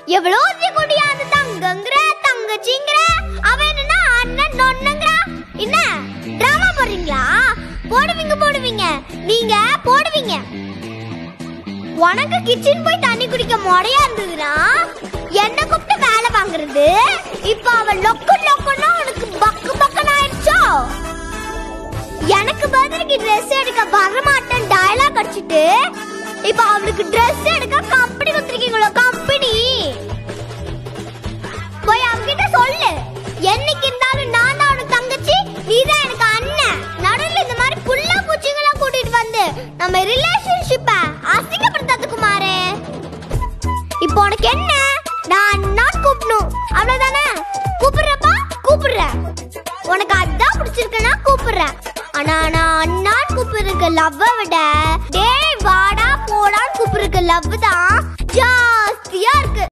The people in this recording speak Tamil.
எவ்வளோ குடியா அந்த தங்கங்கிற தங்கச்சிங்கிற அவன் என்னன்னா அண்ணன் நொண்ணுங்கிற என்ன டிராமா போடுறீங்களா போடுவீங்க போடுவீங்க நீங்க போடுவீங்க உனக்கு கிச்சன் போய் தண்ணி குடிக்க முறையா இருந்ததுன்னா என்ன கூப்பிட்டு வேலை வாங்குறது இப்ப அவன் லொக்கு லொக்குன்னா உனக்கு பக்கு பக்குன்னு ஆயிடுச்சோ எனக்கு பதிலுக்கு ட்ரெஸ் எடுக்க வரமாட்டேன் டயலாக் அடிச்சிட்டு இப்ப அவளுக்கு ட்ரெஸ் எடுக்க கம்பெனி கொடுத்துருக்கீங்களோ கம்பெனி போய் அவகிட்ட சொல்லு என்னைக்கு இருந்தாலும் நான் தான் உனக்கு தங்கச்சி நீ தான் எனக்கு அண்ணன் நடுவில் இந்த மாதிரி புள்ள பூச்சிங்களா கூட்டிட்டு வந்து நம்ம ரிலேஷன்ஷிப்ப அசிங்கப்படுத்தாது குமாரே இப்போ உனக்கு என்ன நான் அண்ணான் கூப்பிடணும் அவ்வளவுதானே கூப்பிடுறப்பா கூப்பிடுறேன் உனக்கு அதான் பிடிச்சிருக்குன்னா கூப்பிடுறேன் ஆனா நான் அண்ணான் கூப்பிடுறதுக்கு லவ்வை விட டேய் வாடா போடான்னு கூப்பிடுறதுக்கு லவ் தான் ஜாஸ்தியா இருக்கு